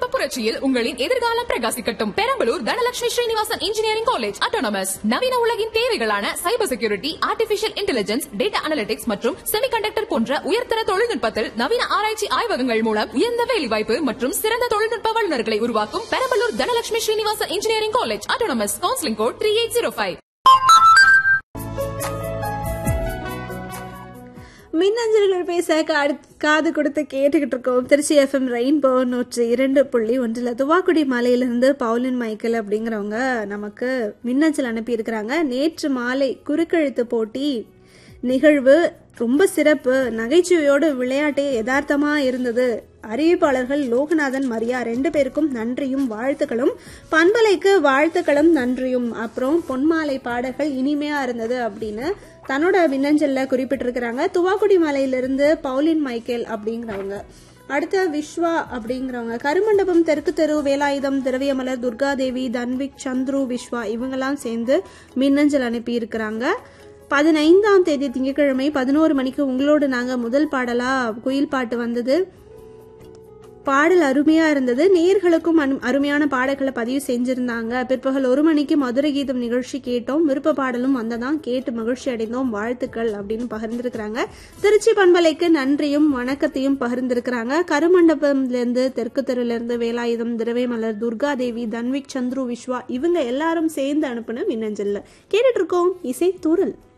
புரட்சியில் உங்களின் எதிர்காலம் பிரகாசிக்கட்டும் Perambalur Dhanalakshmi Srinivasan engineering college autonomous நவீன உலகின் தேவைகளான cyber security artificial intelligence data analytics மற்றும் செமிகண்டக்டர் போன்ற உயர்தர தொழில்நுட்பத்தில் நவீன ஆராய்ச்சி ஆய்வகங்கள் மூலம் உயர்ந்த வேலைவாய்ப்பு மற்றும் சிறந்த தொழில்நுட்ப வல்லுநர்களை உருவாக்கும் Perambalur Dhanalakshmi Srinivasan engineering college autonomous counselling code three eight zero five மின்னஞ்சல்கள் பேச காடு காது கொடுத்து கேட்டுக்கிட்டு இருக்கோம் திருச்சி எஃப்எம் ரெயின்போ நூற்றி இரண்டு புள்ளி ஒன்றில் துவாக்குடி மலையிலிருந்து பவுலின் மைக்கேல் அப்படிங்கிறவங்க நமக்கு மின்னஞ்சல் அனுப்பியிருக்கிறாங்க நேற்று மாலை குறுக்கெழுத்து போட்டி நிகழ்வு ரொம்ப சிறப்பு நகைச்சுவையோடு விளையாட்டு யதார்த்தமா இருந்தது அறிவிப்பாளர்கள் லோகநாதன் மரியா ரெண்டு பேருக்கும் நன்றியும் வாழ்த்துக்களும் பண்பலைக்கு வாழ்த்துக்களும் நன்றியும் அப்புறம் பொன்மாலை பாடல்கள் இனிமையா இருந்தது அப்படின்னு தன்னோட மின்னஞ்சல்ல குறிப்பிட்டிருக்கிறாங்க துவாக்குடி மலையிலிருந்து பவுலின் மைக்கேல் அப்படிங்கிறவங்க அடுத்த விஸ்வா அப்படிங்கிறவங்க கருமண்டபம் தெற்கு தெரு வேலாயுதம் திரவியமலர் துர்காதேவி தன்விக் சந்துரு விஸ்வா இவங்கெல்லாம் சேர்ந்து மின்னஞ்சல் அனுப்பி இருக்கிறாங்க பதினைந்தாம் தேதி திங்கட்கிழமை பதினோரு மணிக்கு உங்களோடு நாங்க முதல் பாடலா குயில் பாட்டு வந்தது பாடல் அருமையா இருந்தது நேர்களுக்கும் அனு- அருமையான பாடல்களை பதிவு செஞ்சிருந்தாங்க பிற்பகல் ஒரு மணிக்கு மதுரை கீதம் நிகழ்ச்சி கேட்டோம் விருப்ப பாடலும் வந்ததான் கேட்டு மகிழ்ச்சி அடைந்தோம் வாழ்த்துக்கள் அப்படின்னு பகிர்ந்திருக்கிறாங்க திருச்சி பண்பலைக்கு நன்றியும் வணக்கத்தையும் பகிர்ந்திருக்கிறாங்க கருமண்டபம்ல இருந்து தெற்கு தெருல இருந்து வேலாயுதம் திரவேமலர் துர்காதேவி தன்விக் சந்துரு விஸ்வா இவங்க எல்லாரும் சேர்ந்து அனுப்புன மின்னஞ்சல்ல கேட்டுட்டு இருக்கோம் இசை தூரல்